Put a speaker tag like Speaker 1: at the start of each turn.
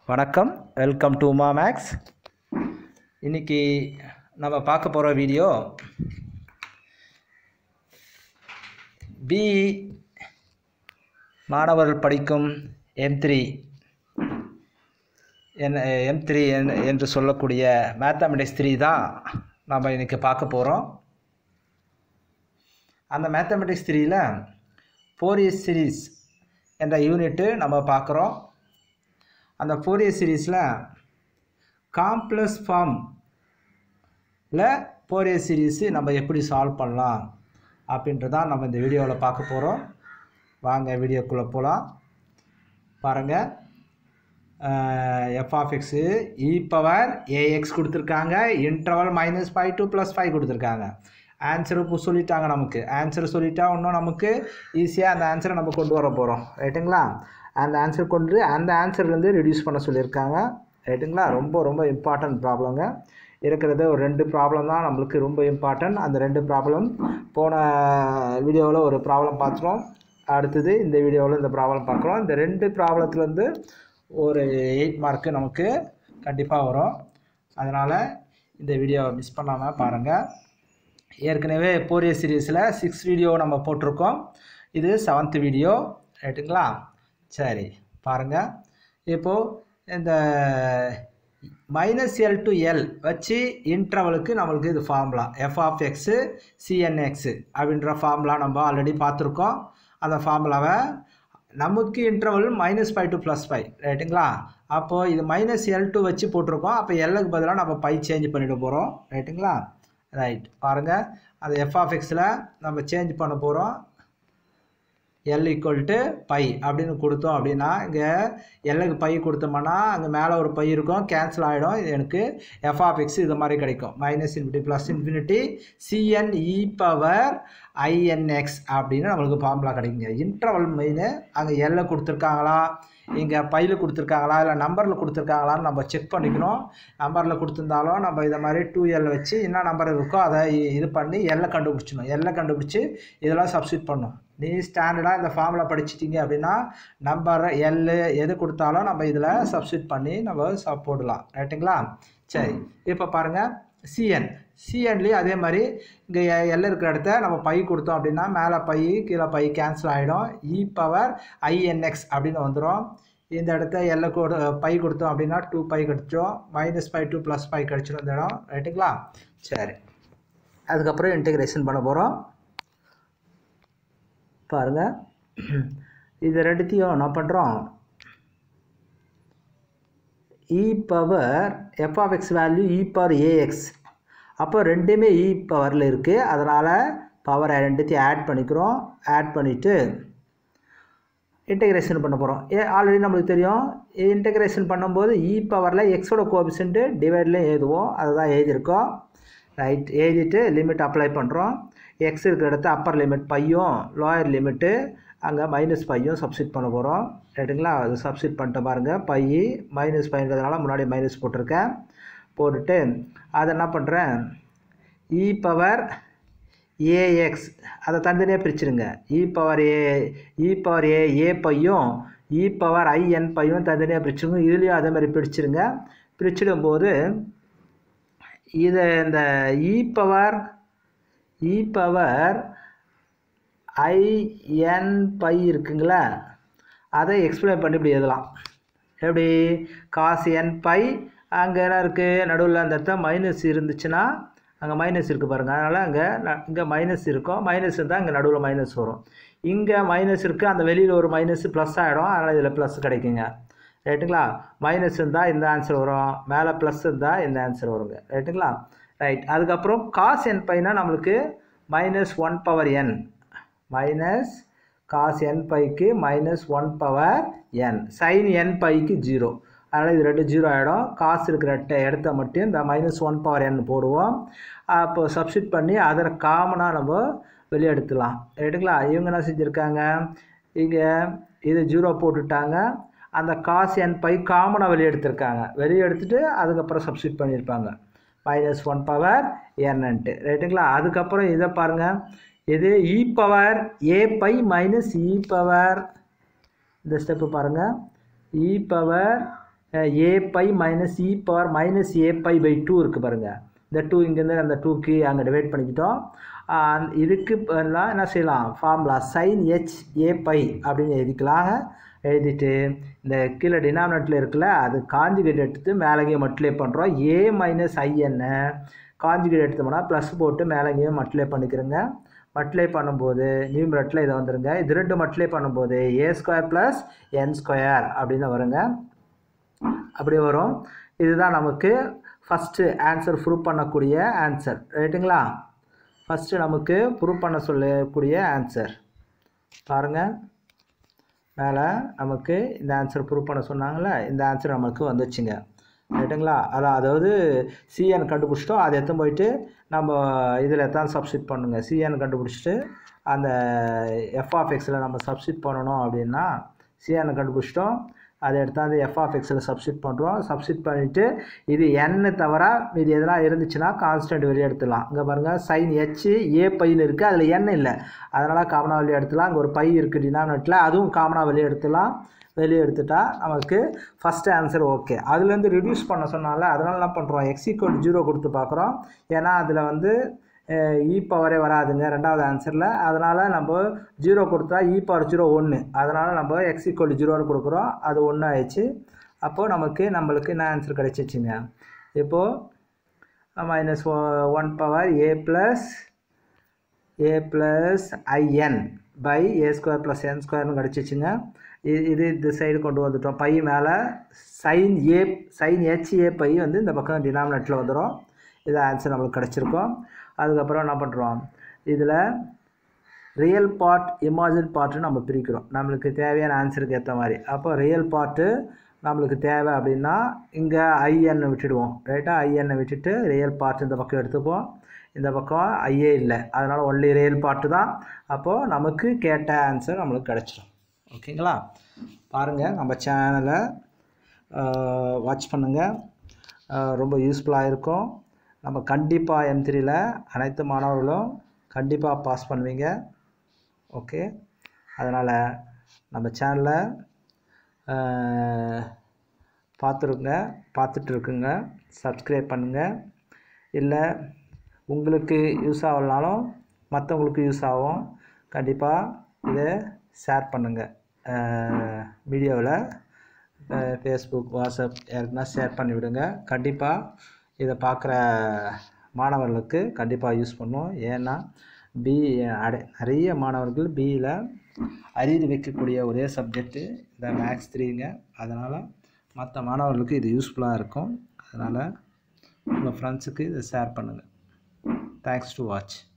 Speaker 1: வணக்கம் welcome to Uma maths இன்னைக்கு நம்ம பார்க்க போகிற வீடியோ பி மாணவர்கள் படிக்கும் M three N M three என்று சொல்லக்கூடிய மேத்தமெட்டிக்ஸ் த்ரீ தான் நம்ம இன்றைக்கி பார்க்க போகிறோம் அந்த மேத்தமெட்டிக்ஸ் த்ரீயில் ஃபோரியர் சீரீஸ் என்ற யூனிட்டு நம்ம பார்க்குறோம் அந்த ஃபோரியர் சீரீஸில் காம்ப்ளெக்ஸ் ஃபார்மில் ஃபோரியர் சீரீஸு நம்ம எப்படி சால்வ் பண்ணலாம் அப்படின்றதான் நம்ம இந்த வீடியோவில் பார்க்க போகிறோம் வாங்க வீடியோக்குள்ளே போகலாம் பாருங்கள் f of x e power a x கொடுத்துருக்காங்க interval minus five to plus five கொடுத்துருக்காங்க ஆன்சர் இப்போ சொல்லிட்டாங்க நமக்கு ஆன்சர் சொல்லிட்டா இன்னும் நமக்கு ஈஸியாக அந்த ஆன்சரை நம்ம கொண்டு வர போகிறோம் ரைட்டுங்களா அந்த ஆன்சர் கொண்டு அந்த ஆன்சர்லேருந்து ரெடியூஸ் பண்ண சொல்லியிருக்காங்க ரைட்டுங்களா ரொம்ப ரொம்ப இம்பார்ட்டன்ட் ப்ராப்ளங்க இருக்கிறது ஒரு ரெண்டு ப்ராப்ளம் தான் நம்மளுக்கு ரொம்ப இம்பார்ட்டன்ட் அந்த ரெண்டு ப்ராப்ளம் போன வீடியோவில் ஒரு ப்ராப்ளம் பார்த்துட்டோம் அடுத்தது இந்த வீடியோவில் இந்த ப்ராப்ளம் பார்க்குறோம் இந்த ரெண்டு ப்ராப்ளத்துலேருந்து ஒரு எயிட் மார்க்கு நமக்கு கண்டிப்பாக வரும் அதனால் இந்த வீடியோவை மிஸ் பண்ணாமல் பாருங்கள் ஏற்கனவே போரியர் சீரீஸில் சிக்ஸ் வீடியோ நம்ம போட்டிருக்கோம் இது செவன்த் வீடியோ ரைட்டுங்களா சரி பாருங்கள் இப்போது இந்த மைனஸ் எல் டு எல் வச்சு இன்டர்வலுக்கு நம்மளுக்கு இது formula f of x c n x அப்படின்ற ஃபார்முலா நம்ம ஆல்ரெடி பார்த்துருக்கோம் அந்த ஃபார்முலாவை நமக்கு interval minus five to plus five ரைட்டுங்களா அப்போது இது மைனஸ் எல் டூ வச்சு போட்டிருக்கோம் அப்போ எல்லுக்கு பதிலாக நம்ம பை சேஞ்ச் பண்ணிட போகிறோம் ரைட்டுங்களா ரைட் பாருங்கள் அது எஃப் ஆஃப் எக்ஸில் நம்ம சேஞ்ச் பண்ண போகிறோம் எல் ஈக்குவல் டு பை அப்படின்னு கொடுத்தோம் அப்படின்னா இங்கே எல்லுக்கு பை கொடுத்தோம்னா அங்கே மேலே ஒரு பை இருக்கும் கேன்சல் ஆகிடும் இது எனக்கு எஃப் ஆஃப் எக்ஸ் இது மாதிரி கிடைக்கும் minus infinity plus infinity c n e power i n x அப்படின்னு நம்மளுக்கு ஃபார்முலா கிடைக்குங்க இன்டர்வல் மெயின் அங்கே எல்லை கொடுத்துருக்காங்களா இங்கே பையில் கொடுத்துருக்காங்களா இல்லை நம்பரில் கொடுத்துருக்காங்களான்னு நம்ம செக் பண்ணிக்கணும் நம்பரில் கொடுத்துருந்தாலும் நம்ம இதை மாதிரி டூ எல் வச்சு என்ன நம்பர் இருக்கோ அதை இது பண்ணி எல்லை கண்டுபிடிச்சிடணும் எல்லை கண்டுபிடிச்சி இதெல்லாம் சப்ஸ்டியூட் பண்ணணும் நீ ஸ்டாண்டர்டாக இந்த ஃபார்மில் படிச்சிட்டிங்க அப்படின்னா நம்பர் எல் எது கொடுத்தாலும் நம்ம இதில் சப்ஸ்டியூட் பண்ணி நம்ம சப் போடலாம் ரைட்டுங்களா சரி இப்போ பாருங்கள் சிஎன் சிஎன்லேயும் அதே மாதிரி இங்கே எல் இருக்கிற இடத்த நம்ம பை கொடுத்தோம் அப்படின்னா மேலே பை கீழே பை கேன்சல் ஆகிடும் இ பவர் ஐஎன்எக்ஸ் அப்படின்னு வந்துடும் இந்த இடத்த எல்லை கொடு பை கொடுத்தோம் அப்படின்னா டூ பை கிடச்சிடும் minus five to plus five கிடச்சிடும் இந்த இடம் ரைட்டுங்களா சரி அதுக்கப்புறம் இன்டெகிரேஷன் பண்ண போகிறோம் பாருங்கள் இது ரெண்டுத்தையும் என்ன பண்ணுறோம் e power f of x value e power a x அப்போ ரெண்டுமே இ பவரில் இருக்குது அதனால் பவர் ரெண்டுத்தையும் ஆட் பண்ணிக்கிறோம் ஆட் பண்ணிவிட்டு இன்டெகிரேஷன் பண்ண போகிறோம் ஏ ஆல்ரெடி நம்மளுக்கு தெரியும் இன்டெகிரேஷன் பண்ணும்போது இ பவரில் எக்ஸோட கோபிசன்ட்டு டிவைட்லேயும் எழுதுவோம் அதை தான் எழுதியிருக்கோம் ரைட் எழுதிட்டு லிமிட் அப்ளை பண்ணுறோம் எக்ஸ் இருக்கிற இடத்த அப்பர் லிமிட் பையும் லோயர் லிமிட்டு அங்கே மைனஸ் பையும் சப்ஸ்டிட் பண்ண போகிறோம் ரைட்டுங்களா அது சப்ஸ்டிட் பண்ணிட்டு பாருங்கள் பை மைனஸ் பைன்றதுனால முன்னாடி மைனஸ் போட்டிருக்கேன் போட்டுட்டு அதை என்ன பண்ணுறேன் இ பவர் ஏஎக்ஸ் அதை தனித்தனியாக பிரிச்சுருங்க e power a e power a a பையும் இ பவர் ஐஎன் பையும் தனித்தனியாக பிரிச்சுருங்க இதுலேயும் அதே மாதிரி பிரிச்சுருங்க பிரிச்சிடும்போது இதை இந்த e power e power i n pi இருக்குங்களா அதை எக்ஸ்பிளைன் பண்ணி இப்படி எழுதலாம் எப்படி காசு என் பை அங்கே என்ன இருக்குது நடுவில் அந்த இடத்த மைனஸ் இருந்துச்சுன்னா அங்கே மைனஸ் இருக்குது பாருங்கள் அதனால் அங்கே இங்கே மைனஸ் இருக்கும் மைனஸ் இருந்தால் இங்கே நடுவில் மைனஸ் வரும் இங்கே மைனஸ் இருக்குது அந்த வெளியில் ஒரு மைனஸ் ப்ளஸ் ஆகிடும் அதனால் இதில் ப்ளஸ் கிடைக்குங்க ரைட்டுங்களா மைனஸ் இருந்தால் இந்த ஆன்சர் வரும் மேலே ப்ளஸ் இருந்தால் இந்த ஆன்சர் வருங்க ரைட்டுங்களா ரைட் அதுக்கப்புறம் காஸ் என் பைனா நம்மளுக்கு minus one power n minus cos n பைக்கு minus one power n sine n பைக்கு ஜீரோ அதனால் இது ரெண்டு ஜீரோ ஆகிடும் காசு இருக்கிற இடத்த மட்டும் இந்த மைனஸ் ஒன் பவர் என் போடுவோம் அப்போ சப்ஸ்டிட் பண்ணி அதில் காமனாக நம்ம வெளியே எடுத்துலாம் ரைட்டுங்களா இவங்க என்ன செஞ்சுருக்காங்க இங்கே இது ஜீரோ போட்டுட்டாங்க அந்த காசு என் பை காமனாக வெளியே எடுத்திருக்காங்க வெளியே எடுத்துகிட்டு அதுக்கப்புறம் சப்ஸ்டிட் பண்ணியிருப்பாங்க மைனஸ் ஒன் பவர் என்னன்ட்டு ரைட்டுங்களா அதுக்கப்புறம் இதை பாருங்கள் இது e power a pi minus e power இந்த ஸ்டெப்பு பாருங்கள் e power a pi minus e power minus a pi pi two இருக்குது பாருங்கள் இந்த டூ இங்கேருந்து அந்த டூக்கு அங்கே டிவைட் பண்ணிக்கிட்டோம் ஆஹ் இதுக்கு பதிலாக என்ன செய்யலாம் formula sine h a pi அப்படின்னு எழுதிக்கலாங்க எழுதிட்டு இந்த கீழே டினாமினேட்டில் இருக்குல்ல அது காஞ்சுகேட் எடுத்து மேலங்கேயும் மல்டிப்ளை பண்ணுறோம் ஏ மைனஸ் ஐஎன்னை காஞ்சுகேட் எடுத்தோம்னா ப்ளஸ் போட்டு மேலங்கேயும் மல்டிப்ளை பண்ணிக்கிறோங்க மல்டிப்ளை பண்ணும்போது நியூமரேட்டில் இதை வந்துருங்க இது ரெண்டு மல்டிப்ளை பண்ணும்போது a square plus n square அப்படின்னு வருங்க அப்படி வரும் இதுதான் நமக்கு ஃபஸ்ட்டு ஆன்சர் ப்ரூவ் பண்ணக்கூடிய ஆன்சர் ரைட்டுங்களா ஃபஸ்ட்டு நமக்கு ப்ரூவ் பண்ண சொல்லக்கூடிய ஆன்சர் பாருங்கள் மேலே நமக்கு இந்த ஆன்சர் ப்ரூவ் பண்ண சொன்னாங்களே இந்த ஆன்சர் நமக்கு வந்துச்சுங்க ரைட்டுங்களா அதான் அதாவது சிஎன் கண்டுபிடிச்சிட்டோம் அதை எடுத்து போயிட்டு நம்ம இதில் தான் சப்ஸ்டிட் பண்ணுங்க சிஎன் கண்டுபிடிச்சிட்டு அந்த எஃப் ஆஃப் எக்ஸில் நம்ம சப்ஸ்டிட் பண்ணணும் அப்படின்னா சிஎன் கண்டுபிடிச்சிட்டோம் அதை எடுத்தாந்து எஃப் ஆஃப் எக்ஸில் சப்ஸ்டிட் பண்ணுறோம் சப்ஸ்டிட் பண்ணிவிட்டு இது என்னு தவிர மீதி எதனா இருந்துச்சுன்னா கான்ஸ்டன்ட் வெளியே எடுத்துடலாம் இங்கே பாருங்கள் சைன் ஹெச் ஏ பைன்னு இருக்குது அதில் எண் இல்லை அதனால் காமனாக வெளியே எடுத்துலாம் இங்கே ஒரு பை இருக்குது டினாமினேட்டில் அதுவும் காமனாக வெளியே எடுத்துலாம் வெளியே எடுத்துட்டா நமக்கு ஃபஸ்ட்டு ஆன்சர் ஓகே அதுலேருந்து ரிடியூஸ் பண்ண சொன்னால அதனால என்ன பண்ணுறோம் எக்ஸ் ஈக்குவல் ஜீரோ கொடுத்து பார்க்குறோம் ஏன்னா அதில் வந்து இ பவரே வராதுங்க ரெண்டாவது ஆன்சரில் அதனால் நம்ம ஜீரோ கொடுத்தா இ பவர் ஜீரோ ஒன்று அதனால் நம்ம எக்ஸ் ஈக்குவல் ஜீரோன்னு கொடுக்குறோம் அது ஒன்று ஆயிடுச்சு அப்போது நமக்கு நம்மளுக்கு என்ன ஆன்சர் கிடச்சிச்சுங்க இப்போது minus one power a plus a plus i n pi a square plus n ஸ்கொயர்னு கிடச்சிச்சுங்க இது இது இந்த சைடு கொண்டு வந்துட்டோம் பை மேலே sine a sine h a pi வந்து இந்த பக்கம் டினாமினேட்டில் வந்துடும் இது ஆன்சர் நம்மளுக்கு கிடச்சிருக்கும் அதுக்கப்புறம் என்ன பண்ணுறோம் இதில் ரியல் பார்ட் இமாஜின் பார்ட்டு நம்ம பிரிக்கிறோம் நம்மளுக்கு தேவையான ஆன்சருக்கு ஏற்ற மாதிரி அப்போ ரியல் பார்ட்டு நம்மளுக்கு தேவை அப்படின்னா இங்கே ஐஎன்னை விட்டுடுவோம் ரைட்டாக ஐஎன்னை விட்டுட்டு ரியல் பார்ட் இந்த பக்கம் எடுத்துப்போம் இந்த பக்கம் ஐஏ இல்லை அதனால் ஒன்லி ரியல் பார்ட்டு தான் அப்போது நமக்கு கேட்ட ஆன்சர் நம்மளுக்கு கிடச்சிரும் ஓகேங்களா பாருங்கள் நம்ம சேனலை வாட்ச் பண்ணுங்கள் ரொம்ப யூஸ்ஃபுல்லாக இருக்கும் நம்ம கண்டிப்பாக எம் த்ரீல அனைத்து மாணவர்களும் கண்டிப்பாக பாஸ் பண்ணுவீங்க ஓகே அதனால் நம்ம சேனலை பார்த்துருங்க பார்த்துட்டு இருக்குங்க சப்ஸ்கிரைப் பண்ணுங்கள் இல்லை உங்களுக்கு யூஸ் ஆகலனாலும் மற்றவங்களுக்கு யூஸ் ஆகும் கண்டிப்பாக இதை ஷேர் பண்ணுங்கள் வீடியோவில் ஃபேஸ்புக் வாட்ஸ்அப் யாருக்குன்னா ஷேர் பண்ணி விடுங்க கண்டிப்பாக இதை பார்க்குற மாணவர்களுக்கு கண்டிப்பாக யூஸ் பண்ணும் ஏன்னா பி அடை நிறைய மாணவர்கள் பியில் அரியர் வைக்கக்கூடிய ஒரே சப்ஜெக்ட்டு இந்த மேக்ஸ் த்ரீங்க அதனால் மற்ற மாணவர்களுக்கு இது யூஸ்ஃபுல்லாக இருக்கும் அதனால் உங்கள் ஃப்ரெண்ட்ஸுக்கு இதை ஷேர் பண்ணுங்கள் தேங்க்ஸ் டு வாட்ச்